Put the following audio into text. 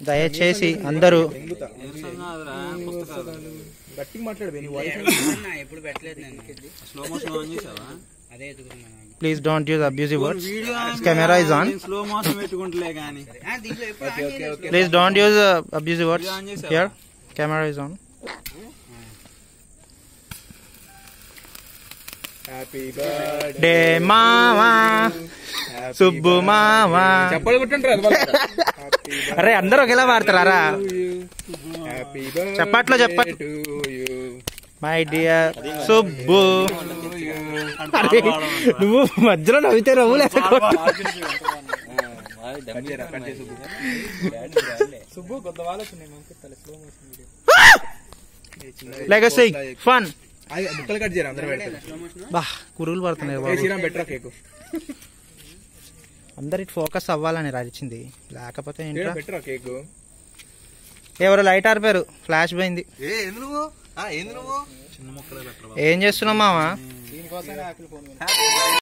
దయచేసి అందరూ గట్టిగా మాట్లాడు నీ వాయిస్ ఎప్పుడు పెట్టలేదు నేను స్లో మోషన్ ఆన్ చేసావా అదే ఎదుగుతున్నాను please don't use abusive words video camera is on slow motion పెట్టుకుంటలే గానీ ఆ, దీంట్లో ఎప్పుడు ఆన్ చేయలేదు. Please don't use abusive words here camera is on happy birthday day మావా సుబ్బు మావా చెప్పలు కొట్టంటారు అరే అందరూ ఒకేలా పాడతారా హ్యాపీ బర్త్డే చప్పట్లో చెప్పండి. To you my dear Subbu అరే, నువ్వు మధ్యలో నవ్వితే నవ్వు లేదా సుబ్బు కొత్త వాళ్ళు వచ్చినాయి పంపిస్తాను slow motion video legacy fun అది ముక్కలు కట్ చేయరు అందరూ పెడతారు బా కురువులు పడుతున్నాయి ఏ బాబు శ్రీరామ్ బెటర్ కేకు అందరికి ఫోకస్ అవ్వాలని రాచింది లేకపోతే ఏంట్రా బెటర్ కేకు ఎవరు లైట్ ఆరిపోయారు ఫ్లాష్ పోయింది ఏ ఎందు నువ్వు ఆ, ఎందు నువ్వు ఏం చేస్తున్నావు మావా దీనికోసం ఆపిల్ ఫోన్